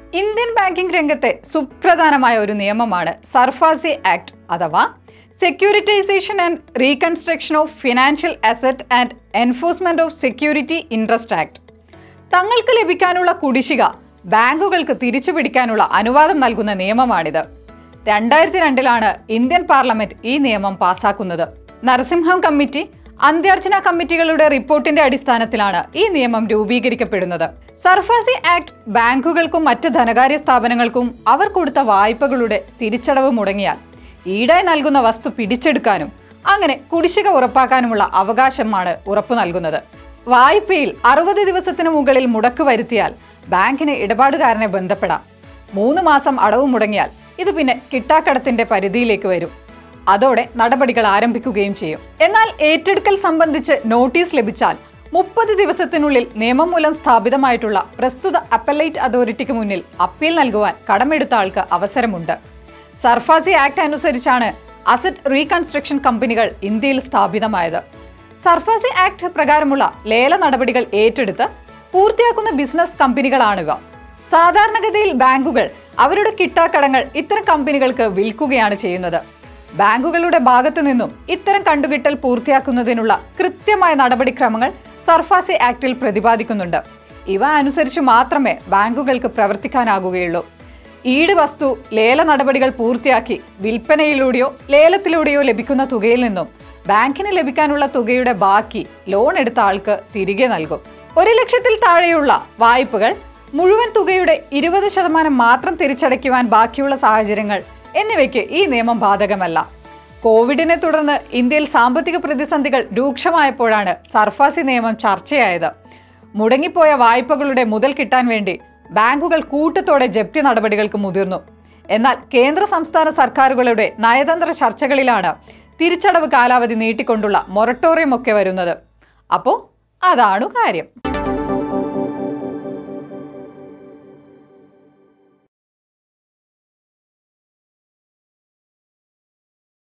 Indian banking രംഗത്തെ സുപ്രധാനമായ ഒരു നിയമമാണ് സർഫാസി ആക്ട് അഥവാ securitisation and reconstruction of financial asset and enforcement of security interest act തങ്ങൾക്ക് ലഭിക്കാനുള്ള കുടിശ്ശിക ബാങ്കുകൾക്ക് തിരിച്ചു പിടിക്കാനുള്ള അനുവാദം നൽകുന്ന നിയമമാണിത് രണ്ടായിരത്തി രണ്ടിലാണ് ഇന്ത്യൻ പാർലമെന്റ് ഈ നിയമം പാസാക്കുന്നത് നരസിംഹം കമ്മിറ്റി അന്ത്യാർച്ചന കമ്മിറ്റികളുടെ റിപ്പോർട്ടിന്റെ അടിസ്ഥാനത്തിലാണ് ഈ നിയമം രൂപീകരിക്കപ്പെടുന്നത് സർഫാസി ആക്ട് ബാങ്കുകൾക്കും മറ്റ് ധനകാര്യ സ്ഥാപനങ്ങൾക്കും അവർ കൊടുത്ത വായ്പകളുടെ തിരിച്ചടവ് മുടങ്ങിയാൽ ഈടായി നൽകുന്ന വസ്തു പിടിച്ചെടുക്കാനും അങ്ങനെ കുടിശ്ശിക ഉറപ്പാക്കാനുമുള്ള അവകാശമാണ് ഉറപ്പു നൽകുന്നത് വായ്പയിൽ അറുപത് ദിവസത്തിന് മുകളിൽ മുടക്ക് വരുത്തിയാൽ ബാങ്കിന് ഇടപാടുകാരനെ ബന്ധപ്പെടാം മൂന്ന് മാസം അടവ് മുടങ്ങിയാൽ ഇത് പിന്നെ കിട്ടാക്കടത്തിന്റെ പരിധിയിലേക്ക് വരും അതോടെ നടപടികൾ ആരംഭിക്കുകയും ചെയ്യും എന്നാൽ ഏറ്റെടുക്കൽ സംബന്ധിച്ച് നോട്ടീസ് ലഭിച്ചാൽ മുപ്പത് ദിവസത്തിനുള്ളിൽ നിയമം മൂലം സ്ഥാപിതമായിട്ടുള്ള പ്രസ്തുത അപ്പലേറ്റ് അതോറിറ്റിക്ക് മുന്നിൽ അപ്പീൽ നൽകുവാൻ കടമെടുത്ത ആൾക്ക് അവസരമുണ്ട് സർഫാസി ആക്ട് അനുസരിച്ചാണ് അസറ്റ് റീകൺസ്ട്രക്ഷൻ കമ്പനികൾ ഇന്ത്യയിൽ സ്ഥാപിതമായത് സർഫാസി ആക്ട് പ്രകാരമുള്ള ലേല നടപടികൾ ഏറ്റെടുത്ത് പൂർത്തിയാക്കുന്ന ബിസിനസ് കമ്പനികളാണിവ സാധാരണഗതിയിൽ ബാങ്കുകൾ അവരുടെ കിട്ടാക്കടങ്ങൾ ഇത്തരം കമ്പനികൾക്ക് വിൽക്കുകയാണ് ചെയ്യുന്നത് ബാങ്കുകളുടെ ഭാഗത്തു നിന്നും ഇത്തരം കണ്ടുകിട്ടൽ പൂർത്തിയാക്കുന്നതിനുള്ള കൃത്യമായ നടപടിക്രമങ്ങൾ സർഫാസി ആക്ടിൽ പ്രതിപാദിക്കുന്നുണ്ട് ഇവ അനുസരിച്ച് മാത്രമേ ബാങ്കുകൾക്ക് പ്രവർത്തിക്കാനാകുകയുള്ളൂ ഈട് വസ്തു ലേല നടപടികൾ പൂർത്തിയാക്കി വിൽപ്പനയിലൂടെയോ ലേലത്തിലൂടെയോ ലഭിക്കുന്ന തുകയിൽ നിന്നും ബാങ്കിന് ലഭിക്കാനുള്ള തുകയുടെ ബാക്കി ലോൺ എടുത്ത ആൾക്ക് തിരികെ നൽകും ഒരു ലക്ഷത്തിൽ താഴെയുള്ള വായ്പകൾ മുഴുവൻ തുകയുടെ ഇരുപത് ശതമാനം മാത്രം തിരിച്ചടയ്ക്കുവാൻ ബാക്കിയുള്ള സാഹചര്യങ്ങൾ എന്നിവയ്ക്ക് ഈ നിയമം ബാധകമല്ല കോവിഡിനെ തുടർന്ന് ഇന്ത്യയിൽ സാമ്പത്തിക പ്രതിസന്ധികൾ രൂക്ഷമായപ്പോഴാണ് സർഫാസി നിയമം ചർച്ചയായത് മുടങ്ങിപ്പോയ വായ്പകളുടെ മുതൽ കിട്ടാൻ വേണ്ടി ബാങ്കുകൾ കൂട്ടത്തോടെ ജപ്തി നടപടികൾക്ക് മുതിർന്നു എന്നാൽ കേന്ദ്ര സംസ്ഥാന സർക്കാരുകളുടെ നയതന്ത്ര ചർച്ചകളിലാണ് തിരിച്ചടവ് കാലാവധി നീട്ടിക്കൊണ്ടുള്ള മൊറട്ടോറിയം ഒക്കെ വരുന്നത് അപ്പോൾ അതാണു കാര്യം